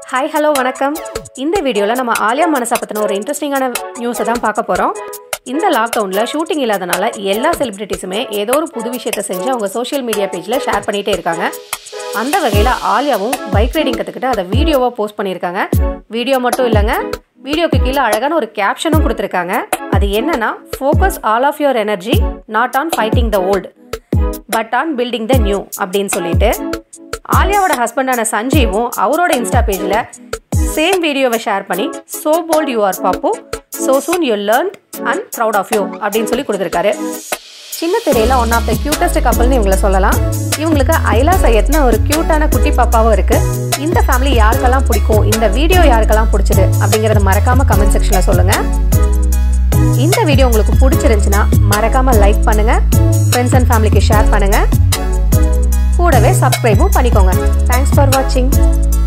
hi hello வணக்கம் இந்த வீடியோவில் நம்ம ஆலியா மனசா பற்றின ஒரு இன்ட்ரெஸ்டிங்கான நியூஸை தான் பார்க்க போகிறோம் இந்த லாக்டவுனில் ஷூட்டிங் இல்லாதனால எல்லா செலிப்ரிட்டிஸுமே ஏதோ ஒரு புது விஷயத்தை செஞ்சு அவங்க சோஷியல் மீடியா பேஜில் ஷேர் பண்ணிகிட்டே இருக்காங்க அந்த வகையில் ஆலியாவும் பைக் ரைடிங் கற்றுக்கிட்டு அதை வீடியோவாக போஸ்ட் பண்ணியிருக்காங்க வீடியோ மட்டும் இல்லைங்க வீடியோக்கு கீழே அழகான ஒரு கேப்ஷனும் கொடுத்துருக்காங்க அது என்னன்னா focus all of your energy not on fighting the old but on building the new அப்படின்னு சொல்லிட்டு ஆலியாவோட ஹஸ்பண்டான சஞ்சீவும் அவரோட இன்ஸ்டா பேஜில் சேம் வீடியோவை ஷேர் பண்ணி சோ போல்ட் யூ ஆர் பாப்பு so soon you learn and proud of you அப்படின்னு சொல்லி கொடுத்துருக்காரு சின்ன திரையில ஒன் ஆஃப் த கியூட்டஸ்ட் கப்பல்னு இவங்களை சொல்லலாம் இவங்களுக்கு ஐலா சையத்னு ஒரு கியூட்டான குட்டி பாப்பாவும் இருக்கு இந்த ஃபேமிலி யாருக்கெல்லாம் பிடிக்கும் இந்த வீடியோ யாருக்கெல்லாம் பிடிச்சது அப்படிங்கறத மறக்காம கமெண்ட் செக்ஷன்ல சொல்லுங்க இந்த வீடியோ உங்களுக்கு பிடிச்சிருந்துச்சுன்னா மறக்காம லைக் பண்ணுங்க ஃப்ரெண்ட்ஸ் அண்ட் ஃபேமிலிக்கு ஷேர் பண்ணுங்க கூடவே சப்ஸ்கிரைபும் பண்ணிக்கோங்க தேங்க்ஸ் ஃபார் வாட்சிங்